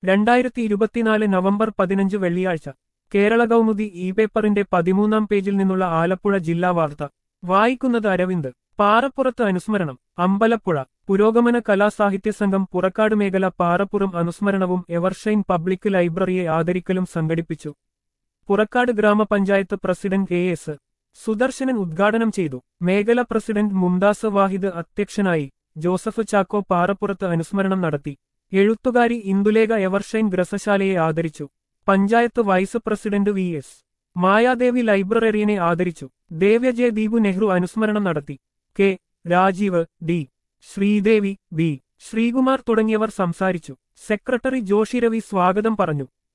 രണ്ടായിരത്തി ഇരുപത്തിനാല് നവംബർ പതിനഞ്ച് വെള്ളിയാഴ്ച കേരള കൗമുദി ഇ പേപ്പറിന്റെ പതിമൂന്നാം പേജിൽ നിന്നുള്ള ആലപ്പുഴ ജില്ലാ വാർത്ത വായിക്കുന്നത് അരവിന്ദ് പാറപ്പുറത്ത് അനുസ്മരണം അമ്പലപ്പുഴ പുരോഗമന കലാസാഹിത്യ സംഘം പുറക്കാട് മേഖല പാറപ്പുറം അനുസ്മരണവും എവർഷൈൻ പബ്ലിക് ലൈബ്രറിയെ ആദരിക്കലും സംഘടിപ്പിച്ചു പുറക്കാട് ഗ്രാമപഞ്ചായത്ത് പ്രസിഡന്റ് എ എസ് സുദർശനൻ ഉദ്ഘാടനം ചെയ്തു മേഖല പ്രസിഡന്റ് മുംതാസ് വാഹിദ് അധ്യക്ഷനായി ജോസഫ് ചാക്കോ പാറപ്പുറത്ത് അനുസ്മരണം നടത്തി എഴുത്തുകാരി ഇന്ദുലേഖ എവർഷൈൻ ഗ്രസശാലയെ ആദരിച്ചു panchayat vice president V S Mayadevi ലൈബ്രറിയനെ ആദരിച്ചു ദേവ്യജയ ദീപു നെഹ്റു അനുസ്മരണം നടത്തി K Rajeev D Sreedevi B Sreekumar തുടങ്ങിയവർ സംസാരിച്ചു സെക്രട്ടറി ജോഷി രവി സ്വാഗതം പറഞ്ഞു